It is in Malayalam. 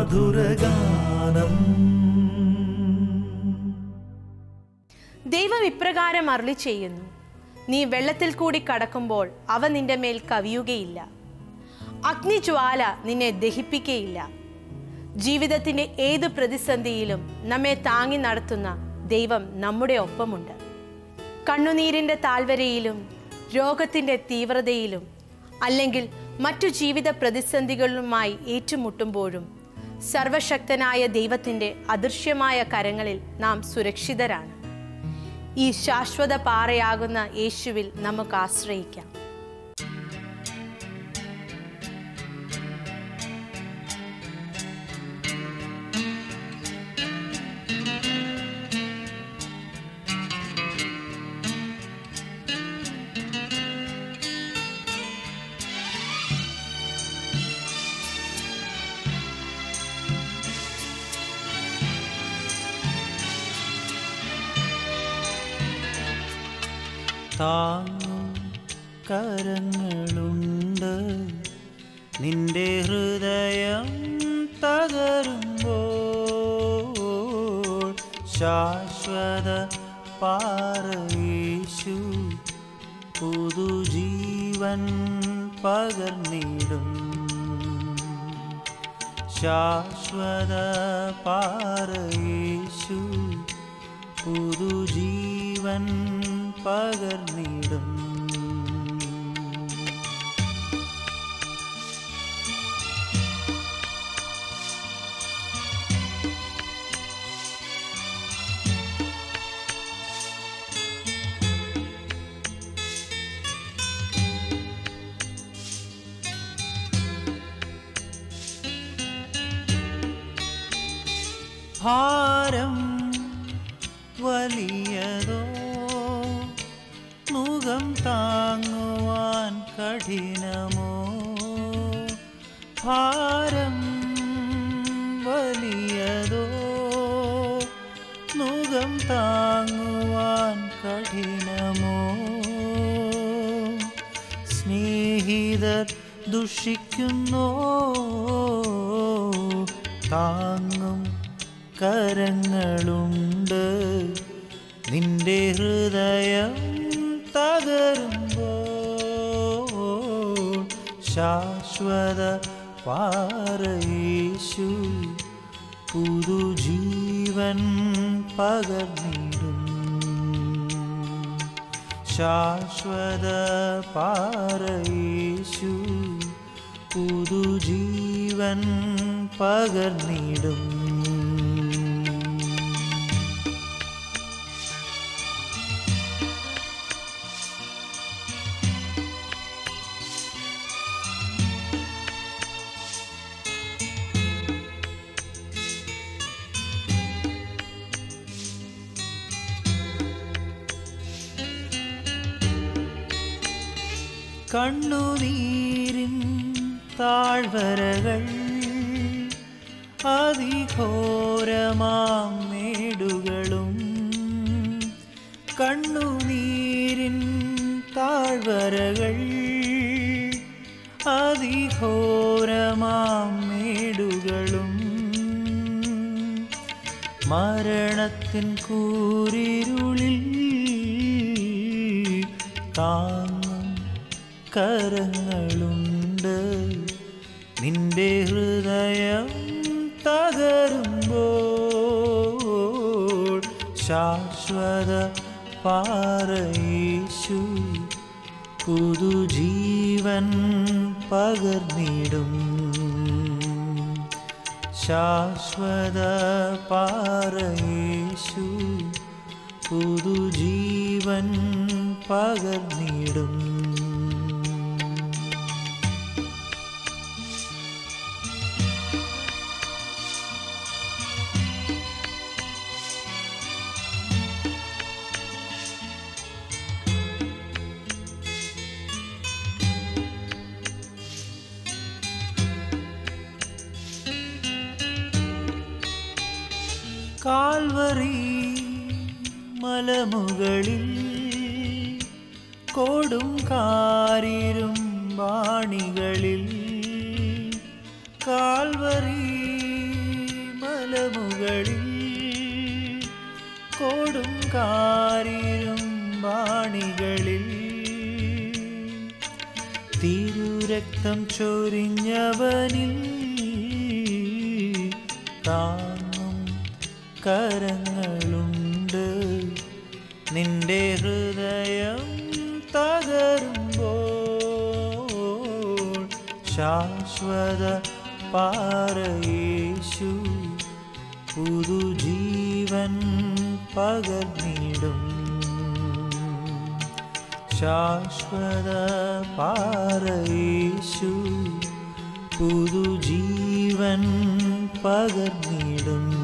മധുരഗാനം ദൈവം ഇപ്രകാരം അരുളി ചെയ്യുന്നു നീ വെള്ളത്തിൽ കൂടി കടക്കുമ്പോൾ അവ നിന്റെ മേൽ കവിയുകയില്ല അഗ്നിജ്വാല നിന്നെ ദഹിപ്പിക്കയില്ല ജീവിതത്തിന്റെ ഏത് പ്രതിസന്ധിയിലും നമ്മെ താങ്ങി നടത്തുന്ന ദൈവം നമ്മുടെ ഒപ്പമുണ്ട് കണ്ണുനീരിന്റെ താഴ്വരയിലും രോഗത്തിന്റെ തീവ്രതയിലും അല്ലെങ്കിൽ മറ്റു ജീവിത പ്രതിസന്ധികളുമായി ഏറ്റുമുട്ടുമ്പോഴും സർവശക്തനായ ദൈവത്തിന്റെ അദൃശ്യമായ കരങ്ങളിൽ നാം സുരക്ഷിതരാണ് ഈ ശാശ്വത പാറയാകുന്ന യേശുവിൽ നമുക്ക് ആശ്രയിക്കാം താങ്ങും കരങ്ങളുണ്ട് നിന്റെ ഹൃദയം തകരുമ്പോൾ ശാശ്വത പാറയേശു പുതുജീവൻ പകർന്നിടും ശാശ്വത പാറയേശു പുതുജീവൻ പകർന്നിടും ഭാരം വലിയതോ മുഖം താങ്ങുവാൻ കഠിനമോ ഭാരം വലിയതോ മുഖം താങ്ങുവാൻ കഠിനമോ സ്നേഹിതർ ദുഷിക്കുന്നോ താങ്ങും കരങ്ങളുണ്ട് നിന്റെ ഹൃദയം തകരുമ്പോൾ ശാശ്വത പാറയേശു പുതുജീവൻ പകർന്നിടും ശാശ്വത പാറയേശു പുതുജീവൻ പകർന്നിടും കണ്ണുനീരിൻ താഴ്വരകൾ അതിഘോരമാം മേടുകളും കണ്ണുനീരിൻ താഴ്വരകൾ അതിഘോരമാം മേടുകളും മരണത്തിൻ കൂരിരുളിൽ താങ്ങും കരങ്ങളുണ്ട് നിന്റെ ഹൃദയം തകരുമ്പോൾ ശാശ്വത പാറയേശു പുതുജീവൻ പകർന്നിടും ശാശ്വത പാറയേശു പുതുജീവൻ പകർന്നിടും കാൽവറി മലമുകളിൽ കൊടും കാരിരും വാണികളിൽ കാൽവറി മലമുകളിൽ കൊടും കാരിരും വാണികളിൽ തിരുരക്തം ചൊരിഞ്ഞവനിൽ താങ്ങും കരങ്ങളുണ്ട് നിന്റെ ഹൃദയം തകരുമ്പോൾ ശാശ്വത പാറയേശു പുതുജീവൻ പകർന്നിടും ശാശ്വത പാറയേശു പുതുജീവൻ പകർന്നിടും